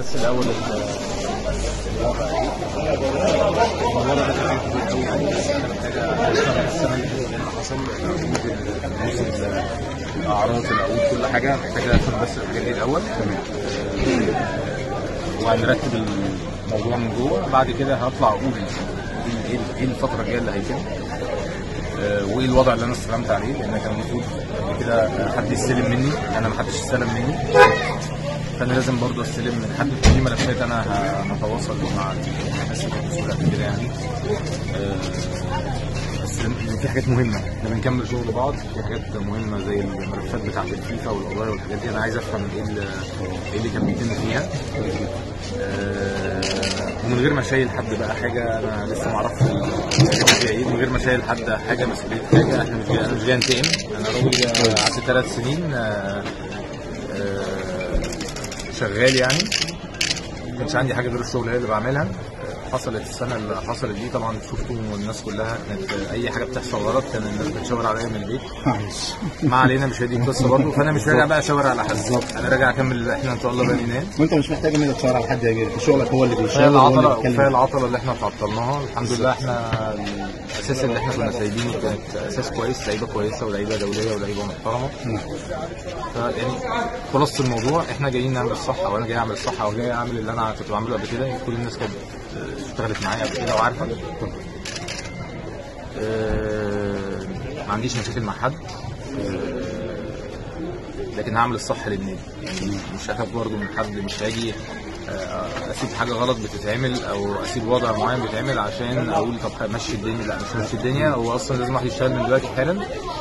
بس الاول ال- الوضع ايه الوضع ده كان كبير قوي يعني محتاجه اشتغل السنه اللي فاتت اللي حصل موسم الاعراض العقود كل حاجه محتاجه افهم بس الحاجات دي الاول وهنرتب الموضوع من جوه بعد كده هطلع اقول ايه إيه- ايه الفتره الجايه اللي هيتم آه، وايه الوضع اللي انا استلمت عليه لان كان المفروض قبل كده حد يستلم مني انا ما حدش استلم مني فانا لازم برضه استلم من حد في ملفات انا ه- هتواصل مع الناس اللي مسؤوله عن كده يعني آه، بس في حاجات مهمه احنا بنكمل شغل بعض في حاجات مهمه زي الملفات بتاعت الفيفا والقضايا والحاجات دي انا عايز افهم ايه اللي, إيه اللي كان بيتم فيها آه، ومن غير ما شايل حد بقى حاجه انا لسه ما اعرفش الحاجات دي فيها ايه من غير ما شايل حد حاجه مسؤوليه حاجه احنا مش جاي انا مش جاي انتقم انا راجل قعدت ثلاث سنين آه، آه، شغال يعني ما كانش عندي حاجه غير الشغل هي اللي بعملها حصلت السنه اللي حصلت دي طبعا شفتوا الناس كلها كانت اي حاجه بتحصل غلط كان الناس بتشاور عليا من البيت معلش ما علينا مش هي دي القصه برضه فانا مش راجع بقى اشاور على حد انا راجع اكمل اللي احنا ان شاء الله بنيناه وانت مش محتاج ان انت تشاور على حد يا جيل شغلك هو اللي كفايه بيشاور هو اللي العطله بيتكلم كفايه العطله اللي احنا تعطلناها الحمد لله احنا الاساس اللي احنا كنا سايبينه كانت اساس كويس لعيبه كويسه ولعيبه دوليه ولعيبه محترمه نعم. فيعني خلاصه الموضوع احنا جايين نعمل الصح او انا جاي اعمل الصح او جاي اعمل اللي انا كنت بعمله قبل كده كل الناس كانت اشتغلت معايا قبل كده وعارفه آه، ما عنديش مشاكل مع حد آه، لكن هعمل الصح للنادي يعني مش هخاف برضه من حد مش هاجي آه، اسيب حاجه غلط بتتعمل او اسيب وضع معين بيتعمل عشان اقول طب مشي الدنيا لا مش مشي الدنيا هو اصلا لازم واحد يشتغل من دلوقتي حالا